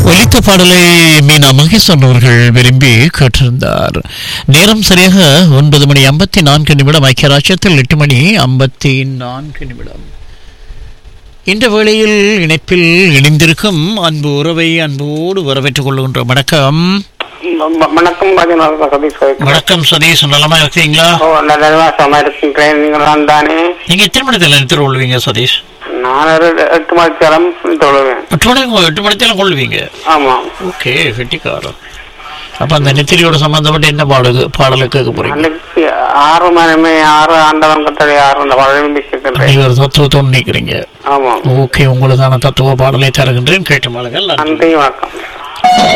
ஒலித்த பாடலை மீனா மகேஸ்வரன் அவர்கள் விரும்பி கேட்டிருந்தார் நேரம் சரியாக ஒன்பது மணி ஐம்பத்தி நான்கு நிமிடம் ஐக்கிய ராஜ்யத்தில் எட்டு மணி ஐம்பத்தி நான்கு நிமிடம் இந்த வேளையில் இணைப்பில் இணைந்திருக்கும் அன்பு உறவை அன்போடு வரவேற்றுக் கொள்கின்ற வணக்கம் வ- வணக்கம் ராஜநாத சதீஷ் வைக்கிறேன். வணக்கம் சதீஷ் நலமா இருக்கீங்களா ஓ நல்ல சுகமா இருக்கின்றேன் நீங்கள் நான் தானே நீங்க எத்தனை மணித்தில் நிறுத்தி கொள்வீங்க சதீஷ் நான் ஒரு எட்டு மணித்தரம் தொழுவேன் எட்டு மணி எட்டு மணித்தெல்லாம் கொள்வீங்க ஆமா ஓகே வெட்டிக்காரன் அப்ப அந்த நெத்திரியோட சம்பந்தப்பட்ட என்ன பாடல் பாடலை கேட்க போறீங்க அன்னைக்கு ஆறு மணி ஆறு ஆண்டவன் கட்டளை ஆறு அந்த பழம் இருக்கின்றேன் நீங்க ஒரு தத்துவத்தோடு நிற்கிறீங்க ஆமா ஓகே உங்களுக்கான தத்துவ பாடலை தருகின்றேன் கேட்டு மாளுங்கள் நன்றி. நன்றி வணக்கம்